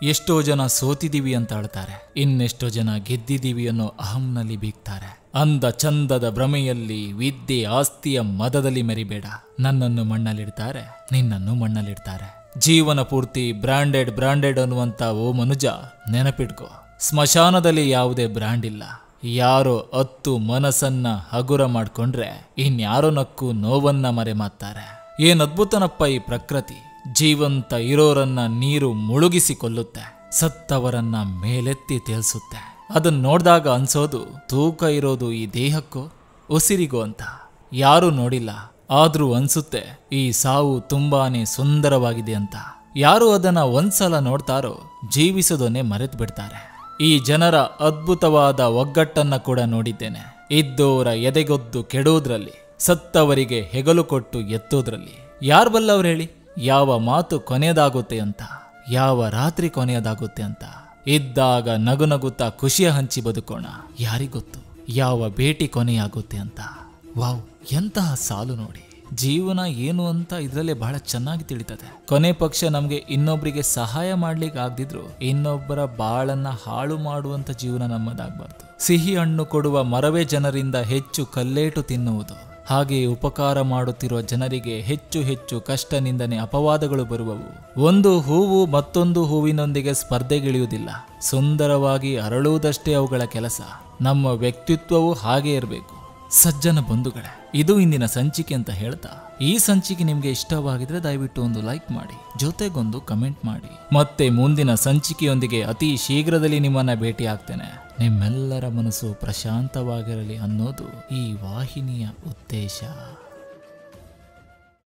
ಎಷ್ಟೋ ಜನ ಸೋತಿದೀವಿ ಅಂತ ಅಳ್ತಾರೆ ಇನ್ನೆಷ್ಟೋ ಜನ ಗೆದ್ದಿದೀವಿ ಅನ್ನೋ ಅಹಂನಲ್ಲಿ ಬೀಗ್ತಾರೆ ಅಂದ ಚಂದದ ಭ್ರಮೆಯಲ್ಲಿ ವಿದ್ಯೆ ಆಸ್ತಿಯ ಮದದಲ್ಲಿ ಮೆರಿಬೇಡ ನನ್ನನ್ನು ಮಣ್ಣಲ್ಲಿಡ್ತಾರೆ ನಿನ್ನನ್ನು ಮಣ್ಣಲ್ಲಿಡ್ತಾರೆ ಜೀವನ ಪೂರ್ತಿ ಬ್ರಾಂಡೆಡ್ ಬ್ರಾಂಡೆಡ್ ಅನ್ನುವಂತ ಓ ಮನುಜ ನೆನಪಿಟ್ಕೋ ಸ್ಮಶಾನದಲ್ಲಿ ಯಾವುದೇ ಬ್ರ್ಯಾಂಡ್ ಇಲ್ಲ ಯಾರೋ ಹತ್ತು ಮನಸ್ಸನ್ನ ಹಗುರ ಮಾಡ್ಕೊಂಡ್ರೆ ಇನ್ಯಾರೋ ನಕ್ಕು ನೋವನ್ನ ಮರೆ ಮಾತ್ತಾರೆ ಏನ್ ಅದ್ಭುತನಪ್ಪ ಈ ಪ್ರಕೃತಿ ಜೀವಂತ ಇರೋರನ್ನ ನೀರು ಮುಳುಗಿಸಿ ಕೊಲ್ಲುತ್ತೆ ಸತ್ತವರನ್ನ ಮೇಲೆತ್ತಿ ತೇಲ್ಸುತ್ತೆ ಅದನ್ನ ನೋಡಿದಾಗ ಅನ್ಸೋದು ತೂಕ ಇರೋದು ಈ ದೇಹಕ್ಕೋ ಉಸಿರಿಗೋ ಅಂತ ಯಾರೂ ನೋಡಿಲ್ಲ ಆದ್ರೂ ಅನ್ಸುತ್ತೆ ಈ ಸಾವು ತುಂಬಾನೇ ಸುಂದರವಾಗಿದೆ ಅಂತ ಯಾರು ಅದನ್ನ ಒಂದ್ಸಲ ನೋಡ್ತಾರೋ ಜೀವಿಸೋದನ್ನೇ ಮರೆತು ಬಿಡ್ತಾರೆ ಈ ಜನರ ಅದ್ಭುತವಾದ ಒಗ್ಗಟ್ಟನ್ನ ಕೂಡ ನೋಡಿದ್ದೇನೆ ಇದ್ದೋರ ಎದೆಗೊದ್ದು ಕೆಡೋದ್ರಲ್ಲಿ ಸತ್ತವರಿಗೆ ಹೆಗಲು ಕೊಟ್ಟು ಎತ್ತೋದ್ರಲ್ಲಿ ಯಾರು ಬಲ್ಲವ್ರು ಹೇಳಿ ಯಾವ ಮಾತು ಕೊನೆಯದಾಗುತ್ತೆ ಅಂತ ಯಾವ ರಾತ್ರಿ ಕೊನೆಯದಾಗುತ್ತೆ ಅಂತ ಇದ್ದಾಗ ನಗು ನಗುತ್ತಾ ಖುಷಿಯ ಹಂಚಿ ಬದುಕೋಣ ಯಾರಿಗೊತ್ತು ಯಾವ ಭೇಟಿ ಕೊನೆಯಾಗುತ್ತೆ ಅಂತ ವಾವ್ ಎಂತಹ ಸಾಲು ನೋಡಿ ಜೀವನ ಏನು ಅಂತ ಇದರಲ್ಲೇ ಬಹಳ ಚೆನ್ನಾಗಿ ತಿಳಿತದೆ ಕೊನೆ ಪಕ್ಷ ನಮಗೆ ಇನ್ನೊಬ್ಬರಿಗೆ ಸಹಾಯ ಮಾಡ್ಲಿಕ್ಕೆ ಆಗದಿದ್ರು ಇನ್ನೊಬ್ಬರ ಬಾಳನ್ನ ಹಾಳು ಮಾಡುವಂತ ಜೀವನ ನಮ್ಮದಾಗಬಾರ್ದು ಸಿಹಿ ಹಣ್ಣು ಕೊಡುವ ಮರವೇ ಜನರಿಂದ ಹೆಚ್ಚು ಕಲ್ಲೇಟು ತಿನ್ನುವುದು ಹಾಗೆ ಉಪಕಾರ ಮಾಡುತ್ತಿರುವ ಜನರಿಗೆ ಹೆಚ್ಚು ಹೆಚ್ಚು ಕಷ್ಟ ನಿಂದನೆ ಅಪವಾದಗಳು ಬರುವವು ಒಂದು ಹೂವು ಮತ್ತೊಂದು ಹೂವಿನೊಂದಿಗೆ ಸ್ಪರ್ಧೆಗಿಳಿಯುವುದಿಲ್ಲ ಸುಂದರವಾಗಿ ಅರಳುವುದಷ್ಟೇ ಅವುಗಳ ಕೆಲಸ ನಮ್ಮ ವ್ಯಕ್ತಿತ್ವವು ಹಾಗೆ ಇರಬೇಕು ಸಜ್ಜನ ಬಂಧುಗಳೇ ಇದು ಇಂದಿನ ಸಂಚಿಕೆ ಅಂತ ಹೇಳ್ತಾ ಈ ಸಂಚಿಕೆ ನಿಮಗೆ ಇಷ್ಟವಾಗಿದ್ರೆ ದಯವಿಟ್ಟು ಒಂದು ಲೈಕ್ ಮಾಡಿ ಜೊತೆಗೊಂದು ಕಮೆಂಟ್ ಮಾಡಿ ಮತ್ತೆ ಮುಂದಿನ ಸಂಚಿಕೆಯೊಂದಿಗೆ ಅತಿ ಶೀಘ್ರದಲ್ಲಿ ನಿಮ್ಮನ್ನ ಭೇಟಿ ಆಗ್ತೇನೆ ನಿಮ್ಮೆಲ್ಲರ ಮನಸ್ಸು ಪ್ರಶಾಂತವಾಗಿರಲಿ ಅನ್ನೋದು ಈ ವಾಹಿನಿಯ ಉದ್ದೇಶ